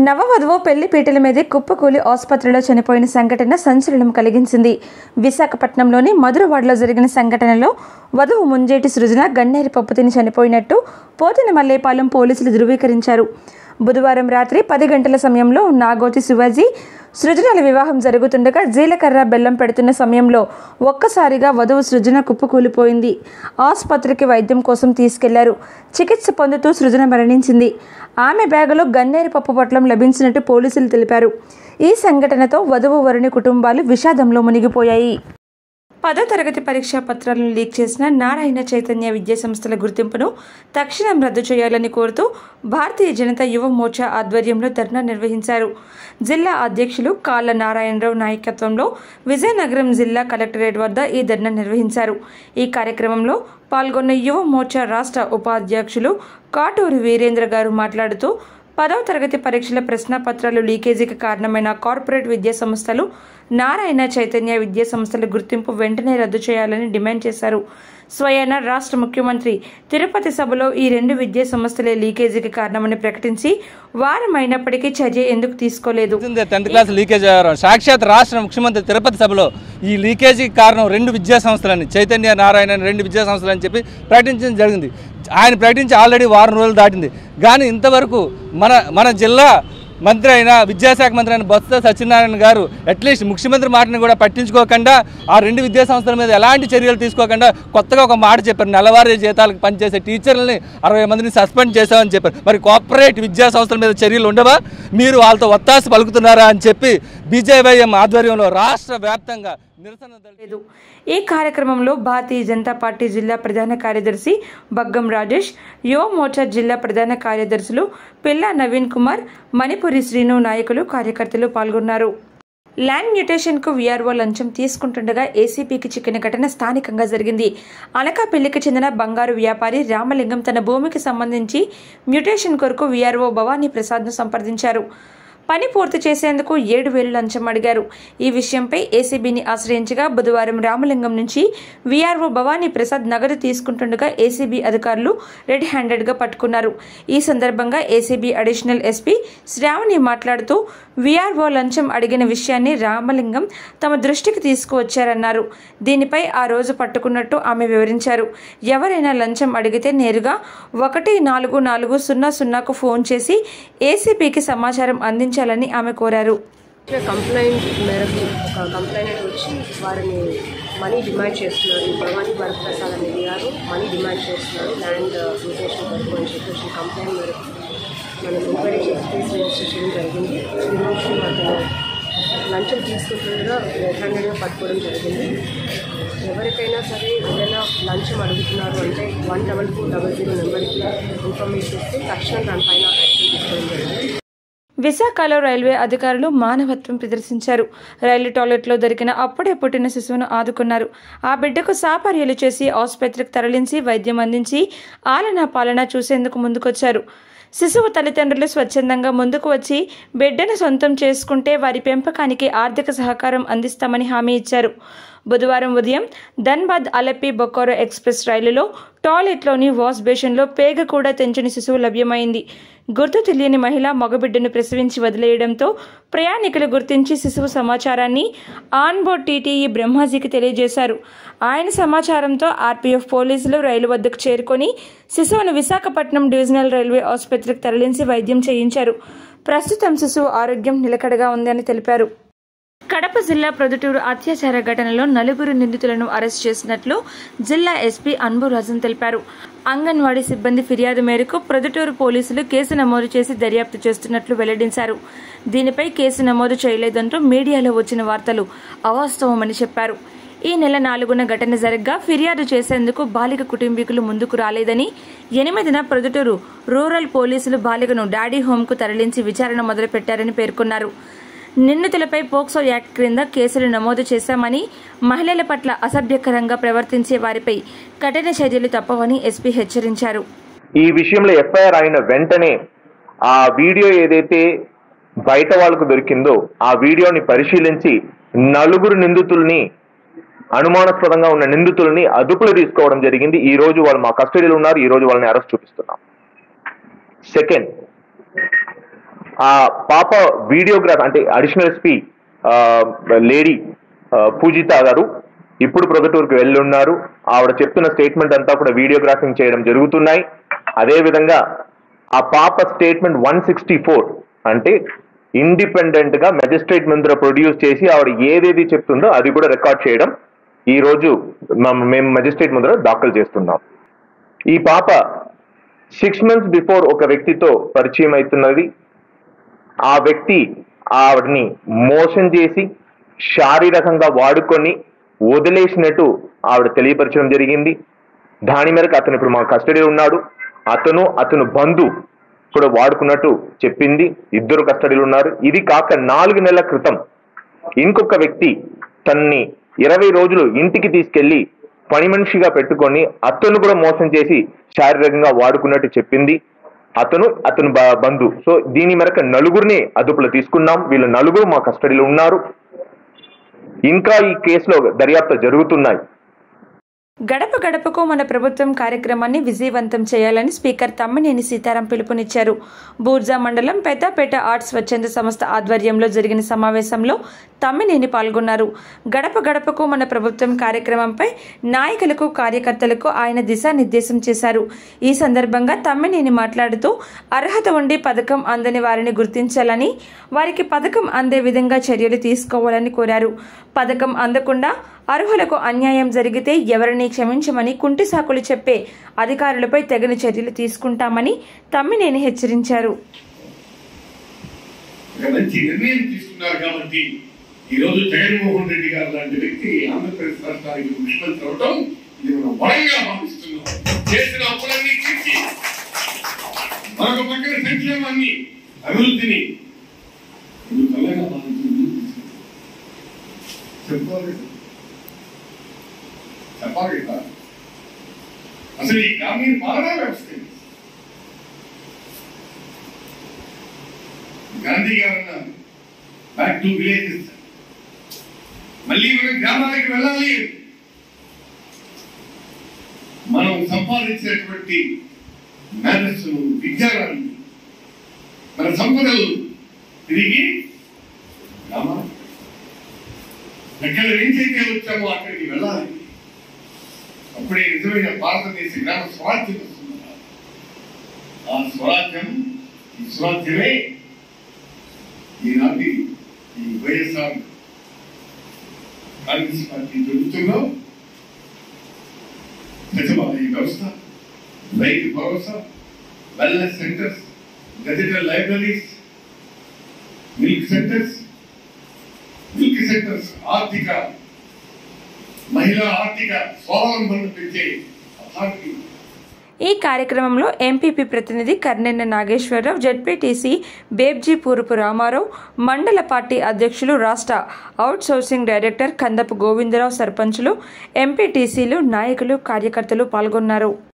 నవవధువు పెళ్లి పీటల మీదే కుప్పకూలి ఆసుపత్రిలో చనిపోయిన సంఘటన సంచలనం కలిగించింది విశాఖపట్నంలోని మధురవాడలో జరిగిన సంఘటనలో వధువు ముంజేటి సృజన గన్నేరి పప్పు తిని చనిపోయినట్టు పోతిన మల్లేపాలెం పోలీసులు ధృవీకరించారు బుధవారం రాత్రి పది గంటల సమయంలో నాగోతి శివాజీ సృజనల వివాహం జరుగుతుండగా జీలకర్ర బెల్లం పెడుతున్న సమయంలో ఒక్కసారిగా వధువు సృజన కుప్పకూలిపోయింది ఆసుపత్రికి వైద్యం కోసం తీసుకెళ్లారు చికిత్స పొందుతూ సృజన మరణించింది ఆమె బ్యాగులో గన్నేరు పప్పు పొట్లం లభించినట్టు పోలీసులు తెలిపారు ఈ సంఘటనతో వధువు వరుని కుటుంబాలు విషాదంలో మునిగిపోయాయి పదో తరగతి పరీక్షా పత్రాలను లీక్ చేసిన నారాయణ చైతన్య విద్యా సంస్థల గుర్తింపును తక్షణం రద్దు చేయాలని కోరుతూ భారతీయ జనతా యువ మోర్చా ఆధ్వర్యంలో ధర్నా నిర్వహించారు జిల్లా అధ్యక్షులు కాళ్ళ నారాయణరావు నాయకత్వంలో విజయనగరం జిల్లా కలెక్టరేట్ వద్ద ఈ ధర్నా నిర్వహించారు ఈ కార్యక్రమంలో పాల్గొన్న యువ మోర్చా రాష్ట్ర ఉపాధ్యక్షులు కాటూరి వీరేంద్ర గారు మాట్లాడుతూ పదవ తరగతి పరీక్షల ప్రశ్నపత్రాలు లీకేజీకి కారణమైన కార్పొరేట్ విద్యా సంస్థలు నారాయణ చైతన్య విద్యా సంస్థల గుర్తింపు వెంటనే రద్దు చేయాలని డిమాండ్ చేశారు స్వయాన రాష్ట్ర ముఖ్యమంత్రి తిరుపతి సభలో ఈ రెండు విద్యా సంస్థలే లీకేజీకి కారణమని ప్రకటించి వారం అయినప్పటికీ చర్య ఎందుకు తీసుకోలేదు టెన్త్ క్లాస్ లీకేజ్ అయ్యారు సాక్షాత్ రాష్ట్ర ముఖ్యమంత్రి తిరుపతి సభలో ఈ లీకేజీకి కారణం రెండు విద్యా సంస్థలని చైతన్య నారాయణ అని రెండు విద్యా సంస్థలు అని చెప్పి ప్రకటించడం జరిగింది ఆయన ప్రకటించి ఆల్రెడీ వారం రోజులు దాటింది కానీ ఇంతవరకు మన మన జిల్లా మంత్రి అయిన విద్యాశాఖ మంత్రి అయిన బొత్స సత్యనారాయణ గారు అట్లీస్ట్ ముఖ్యమంత్రి మాటను కూడా పట్టించుకోకుండా ఆ రెండు విద్యా సంస్థల మీద ఎలాంటి చర్యలు తీసుకోకుండా కొత్తగా ఒక మాట చెప్పారు నెలవారీ జీతాలకు పనిచేసే టీచర్లని అరవై మందిని సస్పెండ్ చేశామని చెప్పారు మరి కార్పొరేట్ విద్యా సంస్థల మీద చర్యలు ఉండవా మీరు వాళ్ళతో ఒత్తాస పలుకుతున్నారా అని చెప్పి బీజేవైఎం ఆధ్వర్యంలో రాష్ట్ర వ్యాప్తంగా నిరసన తెలి- లేదు ఈ కార్యక్రమంలో భారతీయ జనతా పార్టీ జిల్లా ప్రధాన కార్యదర్శి బగ్గం రాజేష్ యువ మోర్చా జిల్లా ప్రధాన కార్యదర్శులు పిల్ల నవీన్ కుమార్ మణిపురి శ్రీను నాయకులు కార్యకర్తలు పాల్గొన్నారు ల్యాండ్ మ్యూటేషన్కు వీఆర్ఓ లంచం తీసుకుంటుండగా ఏసీపీకి చిక్కిన ఘటన స్థానికంగా జరిగింది అనకాపల్లికి చెందిన బంగారు వ్యాపారి రామలింగం తన భూమికి సంబంధించి మ్యూటేషన్ కొరకు వీఆర్ఓ భవానీ ప్రసాద్ను సంప్రదించారు పని పూర్తి చేసేందుకు ఏడు వేలు లంచం అడిగారు ఈ విషయంపై ఏసీబీని ఆశ్రయించగా బుధవారం రామలింగం నుంచి వీఆర్ఓ భవానీ ప్రసాద్ నగదు తీసుకుంటుండగా ఏసీబీ అధికారులు రెడ్ హ్యాండెడ్గా పట్టుకున్నారు ఈ సందర్భంగా ఏసీబీ అడిషనల్ ఎస్పీ శ్రావణి మాట్లాడుతూ వీఆర్ఓ లంచం అడిగిన విషయాన్ని రామలింగం తమ దృష్టికి తీసుకువచ్చారన్నారు దీనిపై ఆ రోజు పట్టుకున్నట్టు ఆమె వివరించారు ఎవరైనా లంచం అడిగితే నేరుగా ఒకటి నాలుగు నాలుగు సున్నా సున్నాకు ఫోన్ చేసి ఏసీపీకి సమాచారం అందించాలని ఆమె కోరారు ఇచ్చిన కంప్లైంట్ మేరకు ఒక కంప్లైంట్ వచ్చి వారిని మనీ డిమాండ్ చేస్తున్నారు ఈ భవానీ వరప్రసాద్ అనేది గారు మనీ డిమాండ్ చేస్తున్నారు ల్యాండ్ మ్యూటేషన్ వరకు అని చెప్పి వచ్చిన కంప్లైంట్ మేరకు మనం ఎంక్వైరీ చేసి కేసు రిజిస్టర్ చేయడం జరిగింది ఈరోజు అతను లంచం తీసుకుంటుండగా రెడ్ హ్యాండెడ్గా పట్టుకోవడం జరిగింది ఎవరికైనా సరే ఏదైనా లంచం అడుగుతున్నారు అంటే one double four double zero నెంబర్కి ఇన్ఫర్మేషన్ ఇస్తే తక్షణం దానిపైన యాక్షన్ తీసుకోవడం జరిగింది విశాఖలో రైల్వే అధికారులు మానవత్వం ప్రదర్శించారు రైలు టాయిలెట్లో దొరికిన అప్పుడే పుట్టిన శిశువును ఆదుకున్నారు ఆ బిడ్డకు సాపర్యలు చేసి ఆసుపత్రికి తరలించి వైద్యం అందించి ఆలనా పాలన చూసేందుకు ముందుకొచ్చారు శిశువు తల్లిదండ్రులు స్వచ్ఛందంగా ముందుకు వచ్చి బిడ్డను సొంతం చేసుకుంటే వారి పెంపకానికి ఆర్థిక సహకారం అందిస్తామని హామీ ఇచ్చారు బుధవారం ఉదయం ధన్బాద్ అలెప్పి బొక్కోరో ఎక్స్ప్రెస్ రైలులో టాయిలెట్లోని వాష్ బేషన్లో పేగ కూడా తెంచని శిశువు లభ్యమైంది గుర్తు తెలియని మహిళ మగబిడ్డను ప్రసవించి వదిలేయడంతో ప్రయాణికులు గుర్తించి శిశువు సమాచారాన్ని ఆన్బోర్డ్ టీటీఈ బ్రహ్మాజీకి తెలియజేశారు ఆయన సమాచారంతో ఆర్పీఎఫ్ పోలీసులు రైలు వద్దకు చేరుకొని శిశువును విశాఖపట్నం డివిజనల్ రైల్వే ఆసుపత్రికి తరలించి వైద్యం చేయించారు ప్రస్తుతం శిశువు ఆరోగ్యం నిలకడగా ఉందని తెలిపారు కడప జిల్లా ప్రొద్దుటూరు అత్యాచార ఘటనలో నలుగురు నిందితులను అరెస్ట్ చేసినట్లు జిల్లా ఎస్పీ అన్బురాజన్ తెలిపారు అంగన్వాడీ సిబ్బంది ఫిర్యాదు మేరకు ప్రొద్దుటూరు పోలీసులు కేసు నమోదు చేసి దర్యాప్తు చేస్తున్నట్లు వెల్లడించారు దీనిపై కేసు నమోదు చేయలేదంటూ మీడియాలో వచ్చిన వార్తలు అవాస్తవమని చెప్పారు ఈ నెల నాలుగున ఘటన జరగ్గా ఫిర్యాదు చేసేందుకు బాలిక కుటుంబీకులు ముందుకు రాలేదని ఎనిమిదిన ప్రొద్దుటూరు రూరల్ పోలీసులు బాలికను డాడీ హోంకు తరలించి విచారణ మొదలుపెట్టారని పేర్కొన్నారు నిందితులపై పోక్సో యాక్ట్ క్రింద కేసులు నమోదు చేశామని మహిళల పట్ల అసభ్యకరంగా ప్రవర్తించే వారిపై కఠిన చర్యలు తప్పవని ఎస్పీ హెచ్చరించారు ఈ విషయంలో ఎఫ్ఐఆర్ అయిన వెంటనే ఆ వీడియో ఏదైతే బయట వాళ్ళకు దొరికిందో ఆ వీడియోని పరిశీలించి నలుగురు నిందితుల్ని అనుమానాస్పదంగా ఉన్న నిందితుల్ని అదుపులో తీసుకోవడం జరిగింది ఈ రోజు వాళ్ళు మా కస్టడీలో ఉన్నారు ఈ రోజు వాళ్ళని అరెస్ట్ చూపిస్తున్నాం సెకండ్ ఆ పాప వీడియోగ్రాఫ్ అంటే అడిషనల్ ఎస్పీ లేడీ పూజిత గారు ఇప్పుడు ప్రొదటూరుకు వెళ్ళి ఉన్నారు ఆవిడ చెప్తున్న స్టేట్మెంట్ అంతా కూడా వీడియోగ్రాఫింగ్ చేయడం జరుగుతున్నాయి అదే విధంగా ఆ పాప స్టేట్మెంట్ వన్ సిక్స్టీ ఫోర్ అంటే ఇండిపెండెంట్ గా మెజిస్ట్రేట్ ముందర ప్రొడ్యూస్ చేసి ఆవిడ ఏదేది చెప్తుందో అది కూడా రికార్డ్ చేయడం ఈ రోజు మ- మేము మెజిస్ట్రేట్ ముందర దాఖలు చేస్తున్నాం ఈ పాప సిక్స్ మంత్స్ బిఫోర్ ఒక వ్యక్తితో పరిచయం అవుతున్నది ఆ వ్యక్తి ఆవిడని మోసం చేసి శారీరకంగా వాడుకొని వదిలేసినట్టు ఆవిడ తెలియపరచడం జరిగింది దాని మేరకు అతను ఇప్పుడు మా కస్టడీలో ఉన్నాడు అతను అతను బంధు కూడా వాడుకున్నట్టు చెప్పింది ఇద్దరు కస్టడీలో ఉన్నారు ఇది కాక నాలుగు నెలల క్రితం ఇంకొక వ్యక్తి తన్ని ఇరవై రోజులు ఇంటికి తీసుకెళ్లి పని మనిషిగా పెట్టుకొని అతను కూడా మోసం చేసి శారీరకంగా వాడుకున్నట్టు చెప్పింది అతను అతను బ- బంధు సో దీని మేరకు నలుగురిని అదుపులో తీసుకున్నాం వీళ్ళ నలుగురు మా కస్టడీలో ఉన్నారు ఇంకా ఈ కేసులో దర్యాప్తు జరుగుతున్నాయి గడప గడపకు మన ప్రభుత్వం కార్యక్రమాన్ని విజయవంతం చేయాలని స్పీకర్ తమ్మినేని సీతారాం పిలుపునిచ్చారు బూర్జా మండలం పెద్దపేట ఆర్ట్స్ స్వచ్ఛంద సంస్థ ఆధ్వర్యంలో జరిగిన సమావేశంలో తమ్మినేని పాల్గొన్నారు గడప గడపకు మన ప్రభుత్వం కార్యక్రమంపై నాయకులకు కార్యకర్తలకు ఆయన దిశానిర్దేశం చేశారు ఈ సందర్భంగా తమ్మినేని మాట్లాడుతూ అర్హత ఉండి పథకం అందని వారిని గుర్తించాలని వారికి పథకం అందే విధంగా చర్యలు తీసుకోవాలని కోరారు పథకం అందకుండా అర్హులకు అన్యాయం జరిగితే ఎవరిని క్షమించమని కుంటి సాకులు చెప్పే అధికారులపై తగిన చర్యలు తీసుకుంటామని తమ్మినేని హెచ్చరించారు ఒక మంచి నిర్ణయం తీసుకున్నారు కాబట్టి ఈ రోజు జగన్మోహన్ రెడ్డి గారు లాంటి వ్యక్తి ఆంధ్రప్రదేశ్ రాష్ట్రానికి ముఖ్యమంత్రి అవడం ఇది మనం వరంగా భావిస్తున్నాం చేసిన అప్పులన్నీ తీర్చి మరొక పక్కన సంక్షేమాన్ని అభివృద్ధిని ఇది చల్లగా భావించింది చెప్పాలి చెప్పాలి కదా అసలు ఈ గ్రామీణ పాలనా వ్యవస్థ ఏంటి? గాంధీ గారు అన్నారు బ్యాక్ టు విలేజెస్ మళ్ళీ మనం గ్రామాలకు వెళ్ళాలి మనం సంపాదించినటువంటి మేధస్సును విజ్ఞానాన్ని మన సంపదలు తిరిగి గ్రామాలు ఎక్కడ నుంచైతే వచ్చామో అక్కడికి వెళ్ళాలి అప్పుడే నిజమైన భారతదేశ గ్రామ స్వరాజ్యం వస్తుంది ఆ స్వరాజ్యం ఈ స్వరాజ్యమే ఈనాటి ఈ వైఎస్ఆర్ కాంగ్రెస్ పార్టీ ప్రభుత్వంలో సచివాలయ వ్యవస్థ Rythu Bharosa wellness centres digital libraries milk centres milk centres ఆర్థిక మహిళా ఆర్థిక స్వావలంబనను పెంచే అథారిటీ ఈ కార్యక్రమంలో ఎంపీపీ ప్రతినిధి కర్నెన్న నాగేశ్వరరావు జడ్పీటీసీ బేబ్జీ పూరపు రామారావు మండల పార్టీ అధ్యక్షులు రాష్ట్ర outsourcing director Kandapu Govindarao సర్పంచులు ఎంపీటీసీలు నాయకులు కార్యకర్తలు పాల్గొన్నారు